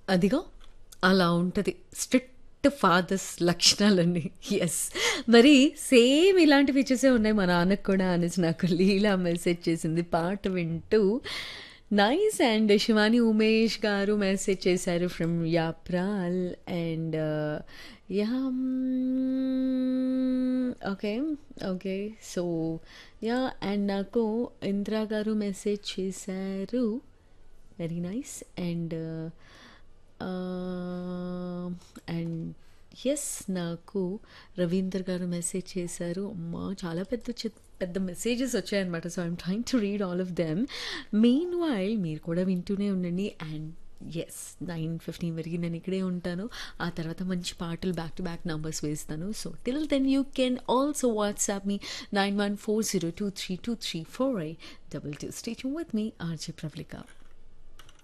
అదిగో అలా ఉంటుంది స్ట్రిక్ట్ ఫాదర్స్ లక్షణాలన్నీ ఎస్ మరి సేమ్ ఇలాంటి ఫీచర్సే ఉన్నాయి మా నాన్నకు కూడా అనేసి నాకు లీలా మెసేజ్ చేసింది పాట వింటూ nice and Shivani Umesh garu message చేశారు from Yapral and ya okay okay so ya and నాకు ఇంద్రా గారు మెసేజ్ చేశారు very nice and and yes నాకు రవీందర్ గారు మెసేజ్ చేశారు అమ్మా చాలా పెద్ద చి- పెద్ద మెసేజెస్ వచ్చాయన్నమాట so I'm trying to read all of them meanwhile మీరు కూడా వింటూనే ఉండండి అండ్ ఎస్ నైన్ ఫిఫ్టీన్ వరకు నేను ఇక్కడే ఉంటాను ఆ తర్వాత మంచి పాటలు బ్యాక్ టు బ్యాక్ నంబర్స్ వేస్తాను so till then you can also WhatsApp me nine one four zero two three two three four I double two station with me RJ Pravalika